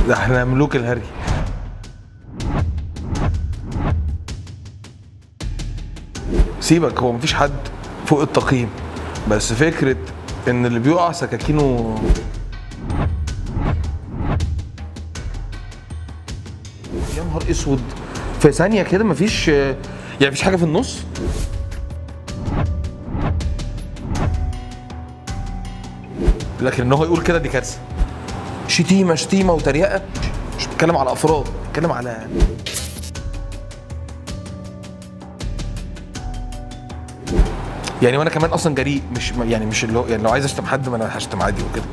ده احنا ملوك الهري سيبك هو مفيش حد فوق التقييم بس فكره ان اللي بيقع سكاكينه يا نهار اسود في ثانيه كده مفيش يعني مفيش حاجه في النص لكن ان هو يقول كده دي كارثه شتيمه شتيمه وتريقه مش بتكلم على افراد بتكلم على يعني وانا كمان اصلا جريء مش يعني مش اللي هو يعني لو عايز اشتم حد ما انا هشتم عادي وكده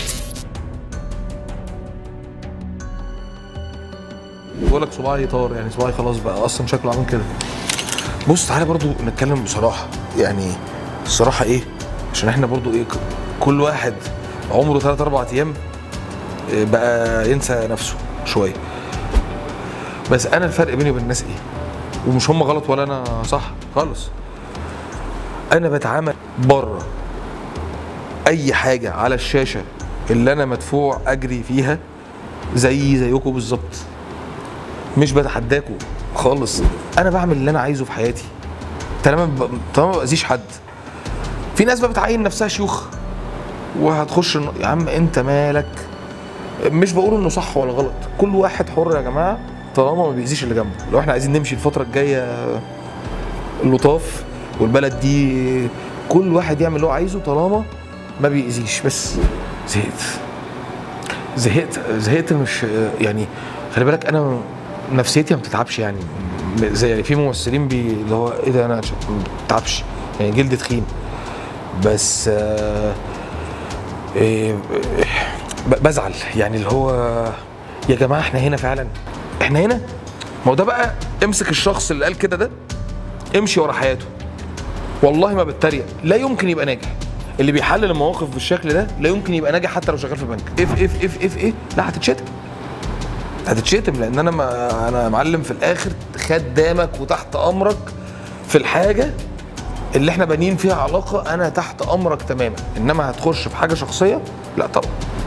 بقول لك صباعي طار يعني صباعي خلاص بقى اصلا شكله عامل كده بص تعالى برضو نتكلم بصراحه يعني الصراحه ايه عشان احنا برضو ايه ك- كل واحد عمره 3 4 ايام إيه، بقى ينسى نفسه شويه بس انا الفرق بيني وبين الناس ايه ومش هم غلط ولا انا صح خالص انا بتعامل بره اي حاجه على الشاشه اللي انا مدفوع اجري فيها زي زيكم بالظبط مش بتحداكم خالص انا بعمل اللي انا عايزه في حياتي طالما ب- طالما ما باذيش حد في ناس بقى بتعين نفسها شيوخ وهتخش الن- يا عم انت مالك مش بقول انه صح ولا غلط كل واحد حر يا جماعه طالما ما بيأذيش اللي جنبه لو احنا عايزين نمشي الفتره الجايه اللطاف والبلد دي كل واحد يعمل اللي هو عايزه طالما ما بيأذيش بس زهقت زهقت زهقت مش يعني خلي بالك انا نفسيتي ما بتتعبش يعني م- زي يعني في ممثلين بي اللي هو ايه ده انا ش- ما بتتعبش يعني جلد تخين بس آه إيه ب- بزعل يعني اللي هو يا جماعه احنا هنا فعلا احنا هنا ما هو ده بقى امسك الشخص اللي قال كده ده امشي ورا حياته والله ما بتريق لا يمكن يبقى ناجح اللي بيحلل المواقف بالشكل ده لا يمكن يبقى ناجح حتى لو شغال في بنك اف اف اف اف ايه لا هتتشتم هتتشتم لان انا ما انا معلم في الاخر خدامك وتحت امرك في الحاجه اللي احنا بانيين فيها علاقه انا تحت امرك تماما انما هتخش في حاجه شخصيه لا طبعا